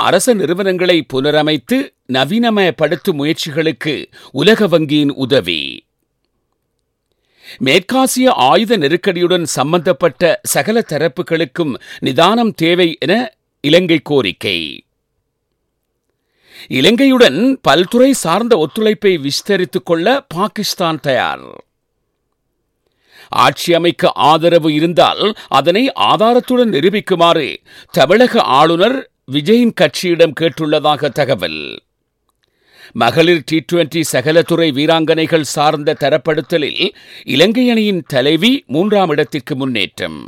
அரச நிறுவனங்களை புனரமைத்து நவீனமயப்படுத்தும் முயற்சிகளுக்கு உலக வங்கியின் உதவி மேற்காசிய ஆயுத நெருக்கடியுடன் சம்பந்தப்பட்ட சகல தரப்புகளுக்கும் நிதானம் தேவை என இலங்கை கோரிக்கை இலங்கையுடன் பல்துறை சார்ந்த ஒத்துழைப்பை விஸ்தரித்துக் கொள்ள பாகிஸ்தான் தயார் ஆட்சி அமைக்க ஆதரவு இருந்தால் அதனை ஆதாரத்துடன் நிரூபிக்குமாறு தமிழக ஆளுநர் விஜயின் கட்சியிடம் கேட்டுள்ளதாக தகவல் மகளிர் டி டுவெண்டி சகலத்துறை வீராங்கனைகள் சார்ந்த தரப்படுத்தலில் இலங்கை அணியின் தலைவி மூன்றாம் இடத்திற்கு முன்னேற்றம்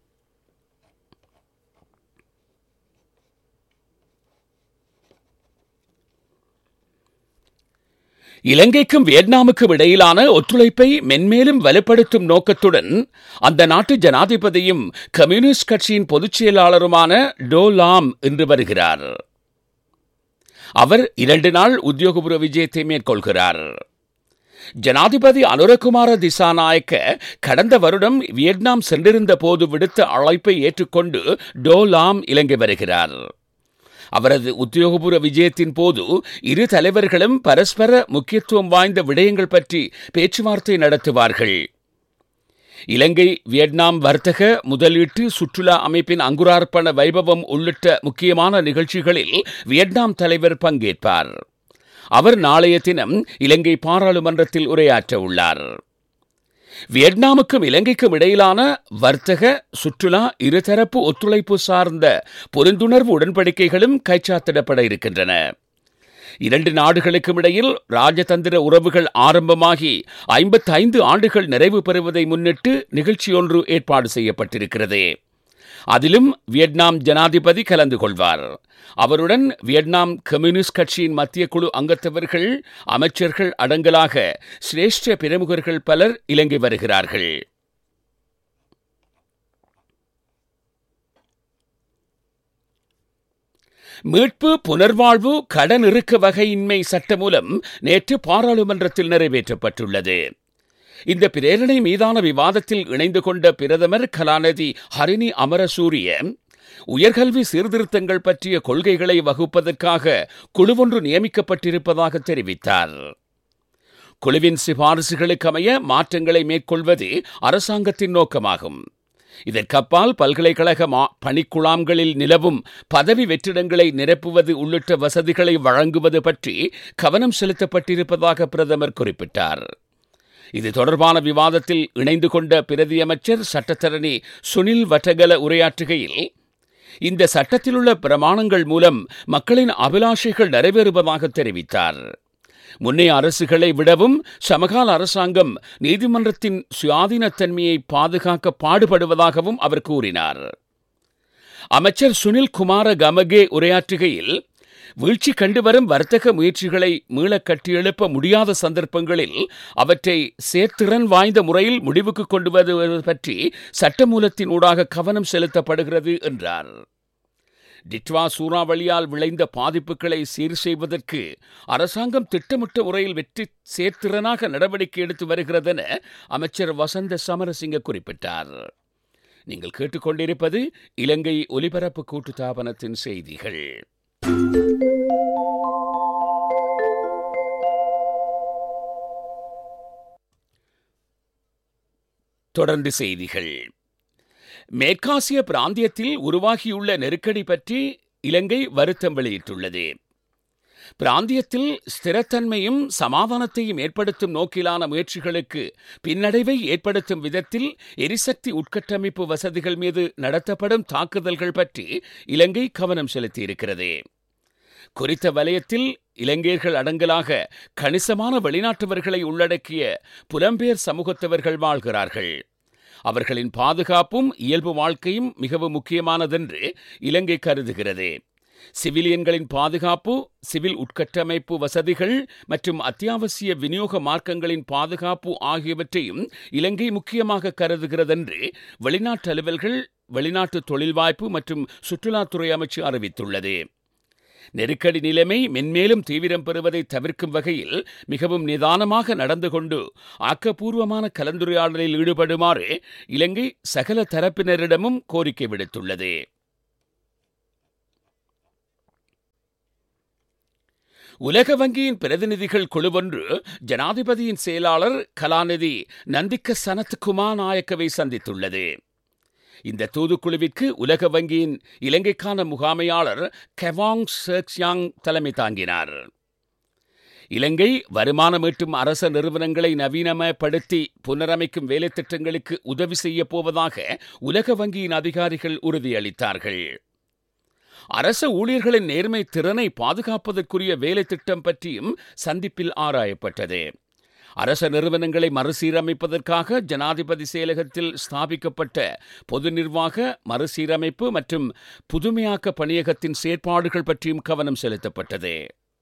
இலங்கைக்கும் வியட்நாமுக்கும் இடையிலான ஒத்துழைப்பை மென்மேலும் வலுப்படுத்தும் நோக்கத்துடன் அந்த நாட்டு ஜனாதிபதியும் கம்யூனிஸ்ட் கட்சியின் பொதுச் செயலாளருமான டோ லாம் இன்று வருகிறார் அவர் இரண்டு நாள் உத்தியோகபூர்வ விஜயத்தை மேற்கொள்கிறார் ஜனாதிபதி அனுரகுமார திசாநாயக்க கடந்த வருடம் வியட்நாம் சென்றிருந்த போது விடுத்த அழைப்பை ஏற்றுக்கொண்டு டோ லாம் இலங்கை வருகிறார் அவரது உத்தியோகபூர்வ விஜயத்தின் போது இரு தலைவர்களும் பரஸ்பர முக்கியத்துவம் வாய்ந்த விடயங்கள் பற்றி பேச்சுவார்த்தை நடத்துவார்கள் இலங்கை வியட்நாம் வர்த்தக முதலீட்டு சுற்றுலா அமைப்பின் அங்குரார்ப்பண வைபவம் உள்ளிட்ட முக்கியமான நிகழ்ச்சிகளில் வியட்நாம் தலைவர் பங்கேற்பார் அவர் நாளைய தினம் இலங்கை பாராளுமன்றத்தில் உரையாற்ற உள்ளார் வியட்நாமுக்கும் இலங்கைக்கும் இடையிலான வர்த்தக சுற்றுலா இருதரப்பு ஒத்துழைப்பு சார்ந்த புரிந்துணர்வு உடன்படிக்கைகளும் கைச்சாத்திடப்பட இருக்கின்றன இரண்டு நாடுகளுக்கும் இடையில் ராஜதந்திர உறவுகள் ஆரம்பமாகி ஐம்பத்தைந்து ஆண்டுகள் நிறைவு பெறுவதை முன்னிட்டு நிகழ்ச்சியொன்று ஏற்பாடு செய்யப்பட்டிருக்கிறது அதிலும் வியட்நாம் ஜனாதிபதி கலந்து கொள்வார் அவருடன் வியட்நாம் கம்யூனிஸ்ட் கட்சியின் மத்திய குழு அங்கத்தவர்கள் அமைச்சர்கள் அடங்கலாக சிரேஷ்ட பிரமுகர்கள் பலர் இலங்கை வருகிறார்கள் மீட்பு புனர்வாழ்வு கடன் இறுக்க வகையின்மை சட்டமூலம் நேற்று பாராளுமன்றத்தில் நிறைவேற்றப்பட்டுள்ளது இந்த பிரேரணை மீதான விவாதத்தில் இணைந்து கொண்ட பிரதமர் கலாநிதி ஹரிணி அமரசூரிய உயர்கல்வி சீர்திருத்தங்கள் பற்றிய கொள்கைகளை வகுப்பதற்காக குழுவொன்று நியமிக்கப்பட்டிருப்பதாக தெரிவித்தார் குழுவின் சிபாரிசுகளுக்கு அமைய மாற்றங்களை மேற்கொள்வது அரசாங்கத்தின் நோக்கமாகும் இதற்கப்பால் பல்கலைக்கழக பணிக்குழாம்களில் நிலவும் பதவி வெற்றிடங்களை நிரப்புவது உள்ளிட்ட வசதிகளை வழங்குவது பற்றி கவனம் செலுத்தப்பட்டிருப்பதாக பிரதமர் குறிப்பிட்டார் இது தொடர்பான விவாதத்தில் இணைந்து கொண்ட பிரதியமைச்சர் சட்டத்தரணி சுனில் வட்டகல உரையாற்றுகையில் இந்த சட்டத்திலுள்ள பிரமாணங்கள் மூலம் மக்களின் அபிலாஷைகள் நிறைவேறுவதாக தெரிவித்தார் முன்னைய அரசுகளை விடவும் சமகால அரசாங்கம் நீதிமன்றத்தின் சுயாதீனத்தன்மையை பாதுகாக்க பாடுபடுவதாகவும் அவர் கூறினார் அமைச்சர் சுனில் குமார கமகே உரையாற்றுகையில் வீழ்ச்சி கண்டுவரும் வர்த்தக முயற்சிகளை மீள கட்டியெழுப்ப முடியாத சந்தர்ப்பங்களில் அவற்றை சேர்த்திறன் வாய்ந்த முறையில் முடிவுக்கு கொண்டு வருவது பற்றி சட்டமூலத்தின் ஊடாக கவனம் செலுத்தப்படுகிறது என்றார் டிட்வா சூறாவளியால் விளைந்த பாதிப்புகளை சீர் செய்வதற்கு அரசாங்கம் திட்டமிட்ட முறையில் வெற்றி சேர்த்திறனாக நடவடிக்கை எடுத்து வருகிறதென அமைச்சர் வசந்த சமரசிங்க குறிப்பிட்டார் நீங்கள் கேட்டுக்கொண்டிருப்பது இலங்கை ஒலிபரப்பு கூட்டுத்தாபனத்தின் செய்திகள் தொடர்ந்து செய்திகள் மேற்காசிய பிராந்தியத்தில் உருவாகியுள்ள நெருக்கடி பற்றி இலங்கை வருத்தம் வெளியிட்டுள்ளது பிராந்தியத்தில் ஸ்திரத்தன்மையும் சமாதானத்தையும் ஏற்படுத்தும் நோக்கிலான முயற்சிகளுக்கு பின்னடைவை ஏற்படுத்தும் விதத்தில் எரிசக்தி உட்கட்டமைப்பு வசதிகள் மீது நடத்தப்படும் தாக்குதல்கள் பற்றி இலங்கை கவனம் செலுத்தியிருக்கிறது குறித்த வலயத்தில் இலங்கையர்கள் அடங்கலாக கணிசமான வெளிநாட்டவர்களை உள்ளடக்கிய புலம்பெயர் சமூகத்தவர்கள் வாழ்கிறார்கள் அவர்களின் பாதுகாப்பும் இயல்பு வாழ்க்கையும் மிகவும் முக்கியமானதென்று இலங்கை கருதுகிறது சிவிலியன்களின் பாதுகாப்பு சிவில் உட்கட்டமைப்பு வசதிகள் மற்றும் அத்தியாவசிய விநியோக மார்க்கங்களின் பாதுகாப்பு ஆகியவற்றையும் இலங்கை முக்கியமாக கருதுகிறதென்று வெளிநாட்டு அலுவல்கள் வெளிநாட்டு தொழில் வாய்ப்பு மற்றும் சுற்றுலாத்துறை அமைச்சு அறிவித்துள்ளது நெருக்கடி நிலைமை மென்மேலும் தீவிரம் பெறுவதை தவிர்க்கும் வகையில் மிகவும் நிதானமாக நடந்து கொண்டு ஆக்கப்பூர்வமான கலந்துரையாடலில் ஈடுபடுமாறு இலங்கை சகல தரப்பினரிடமும் கோரிக்கை விடுத்துள்ளது உலக வங்கியின் பிரதிநிதிகள் குழுவொன்று ஜனாதிபதியின் செயலாளர் கலாநிதி நந்திக்க சனத் குமார் நாயக்கவை சந்தித்துள்ளது இந்த தூதுக்குழுவிற்கு உலக வங்கியின் இலங்கைக்கான முகாமையாளர் கெவாங் செக்யாங் தலைமை தாங்கினார் இலங்கை வருமானம் ஈட்டும் அரச நிறுவனங்களை நவீனமயப்படுத்தி புனரமைக்கும் வேலைத்திட்டங்களுக்கு உதவி செய்யப் போவதாக உலக வங்கியின் அதிகாரிகள் உறுதியளித்தார்கள் அரச ஊழியர்களின் நேர்மை திறனை பாதுகாப்பதற்குரிய வேலைத்திட்டம் பற்றியும் சந்திப்பில் ஆராயப்பட்டது அரச நிறுவனங்களை மறுசீரமைப்பதற்காக ஜனாதிபதி செயலகத்தில் ஸ்தாபிக்கப்பட்ட பொது நிர்வாக மறுசீரமைப்பு மற்றும் புதுமையாக்க பணியகத்தின் செயற்பாடுகள் பற்றியும் கவனம் செலுத்தப்பட்டது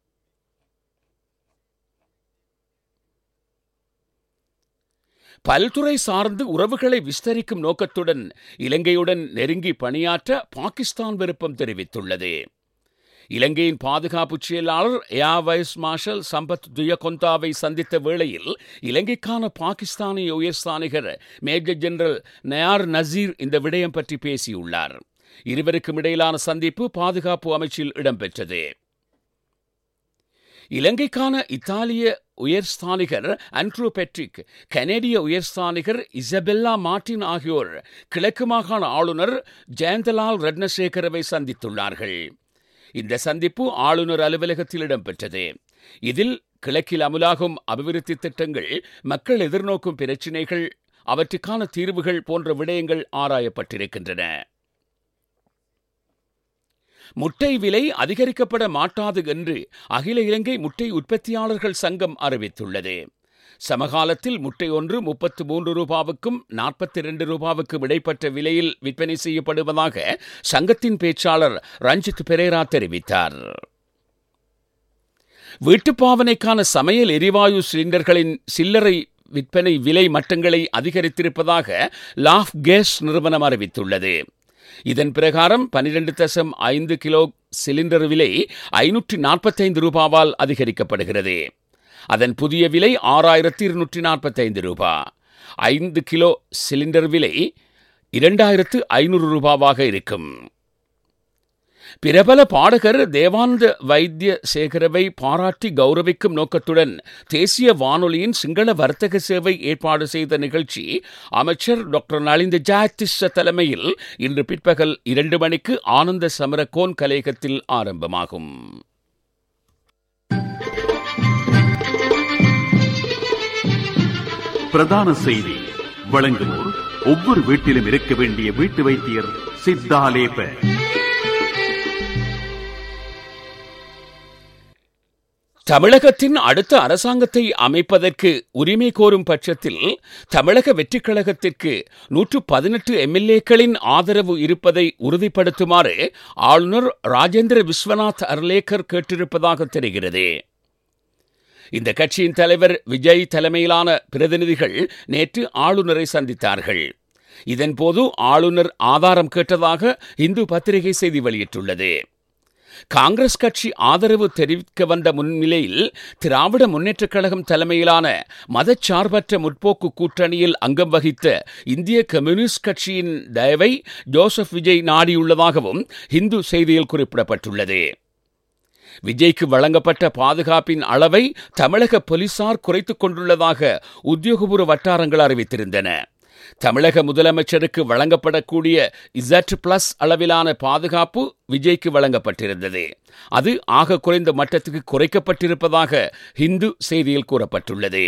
பல்துறை சார்ந்து உறவுகளை விஸ்தரிக்கும் நோக்கத்துடன் இலங்கையுடன் நெருங்கி பணியாற்ற பாகிஸ்தான் விருப்பம் தெரிவித்துள்ளது இலங்கையின் பாதுகாப்பு செயலாளர் ஏர் வைஸ் மார்ஷல் சம்பத் துயகொந்தாவை சந்தித்த வேளையில் இலங்கைக்கான பாகிஸ்தானிய உயர்ஸ்தானிகர் மேஜர் ஜெனரல் நயார் நசீர் இந்த விடயம் பற்றி பேசியுள்ளார் இருவருக்கும் இடையிலான சந்திப்பு பாதுகாப்பு அமைச்சில் இடம்பெற்றது இலங்கைக்கான இத்தாலிய உயர்ஸ்தானிகர் அண்ட்ரூ பெட்ரிக் கனேடிய உயர்ஸ்தானிகர் இசபெல்லா மார்டின் ஆகியோர் கிழக்கு மாகாண ஆளுநர் ஜெயந்தலால் ரட்னசேகரவை சந்தித்துள்ளார்கள் இந்த சந்திப்பு ஆளுநர் அலுவலகத்தில் இடம்பெற்றது இதில் கிழக்கில் அமுலாகும் அபிவிருத்தி திட்டங்கள் மக்கள் எதிர்நோக்கும் பிரச்சினைகள் அவற்றுக்கான தீர்வுகள் போன்ற விடயங்கள் ஆராயப்பட்டிருக்கின்றன முட்டை விலை அதிகரிக்கப்பட மாட்டாது என்று அகில இலங்கை முட்டை உற்பத்தியாளர்கள் சங்கம் அறிவித்துள்ளது சமகாலத்தில் முட்டை ஒன்று முப்பத்து மூன்று ரூபாவுக்கும் நாற்பத்தி இரண்டு ரூபாவுக்கும் இடைப்பட்ட விலையில் விற்பனை செய்யப்படுவதாக சங்கத்தின் பேச்சாளர் ரஞ்சித் பெரேரா தெரிவித்தார் வீட்டுப்பாவனைக்கான சமையல் எரிவாயு சிலிண்டர்களின் சில்லறை விற்பனை விலை மட்டங்களை அதிகரித்திருப்பதாக லாஃப் கேஸ் நிறுவனம் அறிவித்துள்ளது இதன் பிரகாரம் பனிரெண்டு தசம் ஐந்து கிலோ சிலிண்டர் விலை ஐநூற்றி நாற்பத்தைந்து ரூபாவால் அதிகரிக்கப்படுகிறது அதன் புதிய விலை ஆறாயிரத்தி இருநூற்றி நாற்பத்தைந்து ரூபா ஐந்து கிலோ சிலிண்டர் விலை இரண்டாயிரத்து ஐநூறு ரூபாவாக இருக்கும் பிரபல பாடகர் தேவானந்த வைத்திய சேகரவை பாராட்டி கௌரவிக்கும் நோக்கத்துடன் தேசிய வானொலியின் சிங்கள வர்த்தக சேவை ஏற்பாடு செய்த நிகழ்ச்சி அமைச்சர் டாக்டர் நலிந்த ஜாயதிஷ தலைமையில் இன்று பிற்பகல் இரண்டு மணிக்கு ஆனந்த சமரகோன் கலையகத்தில் ஆரம்பமாகும் பிரதான செய்தி வழங்குவோர் ஒவ்வொரு வீட்டிலும் இருக்க வேண்டிய வீட்டு வைத்தியர் சித்தாலேப தமிழகத்தின் அடுத்த அரசாங்கத்தை அமைப்பதற்கு உரிமை கோரும் பட்சத்தில் தமிழக வெற்றிக் கழகத்திற்கு நூற்று பதினெட்டு எம்எல்ஏக்களின் ஆதரவு இருப்பதை உறுதிப்படுத்துமாறு ஆளுநர் ராஜேந்திர விஸ்வநாத் அர்லேக்கர் கேட்டிருப்பதாக தெரிகிறது இந்த கட்சியின் தலைவர் விஜய் தலைமையிலான பிரதிநிதிகள் நேற்று ஆளுநரை சந்தித்தார்கள் இதன்போது ஆளுநர் ஆதாரம் கேட்டதாக இந்து பத்திரிகை செய்தி வெளியிட்டுள்ளது காங்கிரஸ் கட்சி ஆதரவு தெரிவிக்க வந்த முன்னிலையில் திராவிட முன்னேற்றக் கழகம் தலைமையிலான மதச்சார்பற்ற முற்போக்கு கூட்டணியில் அங்கம் வகித்த இந்திய கம்யூனிஸ்ட் கட்சியின் தயவை ஜோசப் விஜய் நாடியுள்ளதாகவும் இந்து செய்தியில் குறிப்பிடப்பட்டுள்ளது விஜய்க்கு வழங்கப்பட்ட பாதுகாப்பின் அளவை தமிழக போலீசார் குறைத்துக் கொண்டுள்ளதாக உத்தியோகபூர்வ வட்டாரங்கள் அறிவித்திருந்தன தமிழக முதலமைச்சருக்கு வழங்கப்படக்கூடிய இசட் பிளஸ் அளவிலான பாதுகாப்பு விஜய்க்கு வழங்கப்பட்டிருந்தது அது ஆக குறைந்த மட்டத்துக்கு குறைக்கப்பட்டிருப்பதாக ஹிந்து செய்தியில் கூறப்பட்டுள்ளது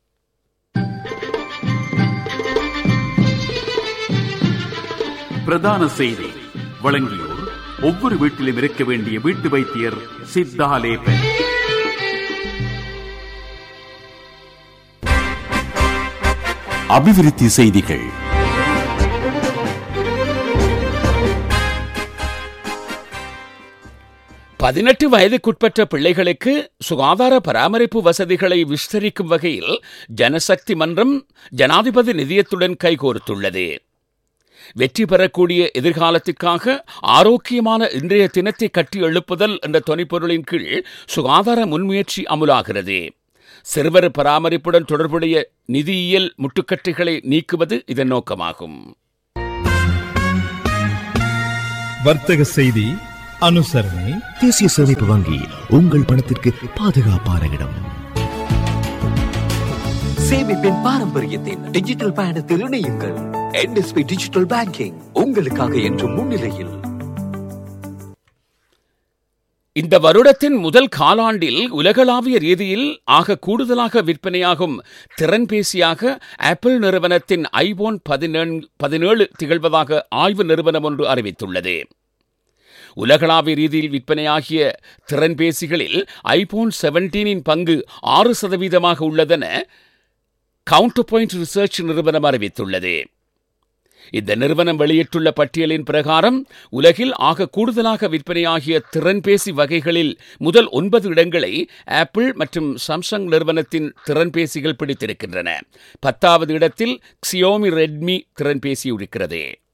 பிரதான செய்தி வழங்கியோர் ஒவ்வொரு வீட்டிலும் இருக்க வேண்டிய வீட்டு வைத்தியர் சித்தாலேப அபிவிருத்தி செய்திகள் பதினெட்டு வயதுக்குட்பட்ட பிள்ளைகளுக்கு சுகாதார பராமரிப்பு வசதிகளை விஸ்தரிக்கும் வகையில் ஜனசக்தி மன்றம் ஜனாதிபதி நிதியத்துடன் கைகோர்த்துள்ளது வெற்றி பெறக்கூடிய எதிர்காலத்திற்காக ஆரோக்கியமான இன்றைய தினத்தை கட்டி எழுப்புதல் என்ற தொனிப்பொருளின் கீழ் சுகாதார முன்முயற்சி அமுலாகிறது சிறுவர் பராமரிப்புடன் தொடர்புடைய நிதியியல் முட்டுக்கட்டைகளை நீக்குவது இதன் நோக்கமாகும் வர்த்தக செய்தி அனுசரணை தேசிய சேமிப்பு வங்கி உங்கள் பணத்திற்கு பாதுகாப்பான இடம் சேமிப்பின் பாரம்பரியத்தின் டிஜிட்டல் பயணத்தில் இணையுங்கள் என்எஸ்பி டிஜிட்டல் பேங்கிங் உங்களுக்காக என்றும் முன்னிலையில் இந்த வருடத்தின் முதல் காலாண்டில் உலகளாவிய ரீதியில் ஆக கூடுதலாக விற்பனையாகும் திறன்பேசியாக ஆப்பிள் நிறுவனத்தின் ஐபோன் பதினேழு திகழ்வதாக ஆய்வு நிறுவனம் ஒன்று அறிவித்துள்ளது உலகளாவிய ரீதியில் விற்பனையாகிய திறன்பேசிகளில் ஐபோன் செவன்டீனின் பங்கு ஆறு சதவீதமாக உள்ளதென கவுண்டர் பாயிண்ட் ரிசர்ச் நிறுவனம் அறிவித்துள்ளது இந்த நிறுவனம் வெளியிட்டுள்ள பட்டியலின் பிரகாரம் உலகில் ஆக கூடுதலாக விற்பனையாகிய திறன்பேசி வகைகளில் முதல் ஒன்பது இடங்களை ஆப்பிள் மற்றும் சாம்சங் நிறுவனத்தின் திறன்பேசிகள் பிடித்திருக்கின்றன பத்தாவது இடத்தில் க்சியோமி ரெட்மி திறன்பேசி இருக்கிறது